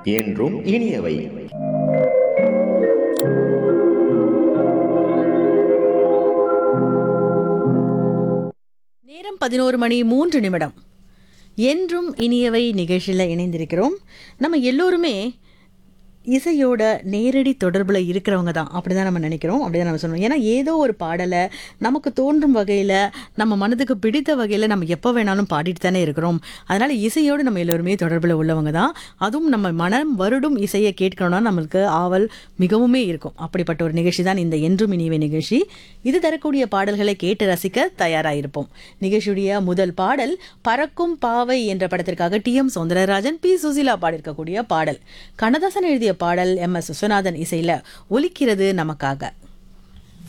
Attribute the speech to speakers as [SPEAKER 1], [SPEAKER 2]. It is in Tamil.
[SPEAKER 1] என்றும் இனியவை
[SPEAKER 2] நேரம் பதினோரு மணி மூன்று நிமிடம் என்றும் இனியவை நிகழ்ச்சியில் இணைந்திருக்கிறோம் நம்ம எல்லோருமே இசையோட நேரடி தொடர்பில் இருக்கிறவங்க தான் அப்படி தான் நம்ம நினைக்கிறோம் அப்படி தான் நம்ம சொல்லணும் ஏன்னா ஏதோ ஒரு பாடலை நமக்கு தோன்றும் வகையில் நம்ம மனதுக்கு பிடித்த வகையில் நம்ம எப்போ வேணாலும் பாடிட்டு தானே இருக்கிறோம் அதனால் இசையோடு நம்ம எல்லோருமே தொடர்பில் உள்ளவங்க தான் அதுவும் நம்ம மனம் வருடும் இசையை கேட்கணும்னா நம்மளுக்கு ஆவல் மிகவுமே இருக்கும் அப்படிப்பட்ட ஒரு நிகழ்ச்சி தான் இந்த என்றும் இனியவை நிகழ்ச்சி இது தரக்கூடிய பாடல்களை கேட்டு ரசிக்க தயாராக இருப்போம் நிகழ்ச்சியுடைய முதல் பாடல் பறக்கும் பாவை என்ற படத்திற்காக T M Soundararajan P Susheela பாடியிருக்கக்கூடிய பாடல் கண்ணதாசன் எழுதிய பாடல் எம் எஸ் விஸ்வநாதன் இசையில ஒலிக்கிறது நமக்காக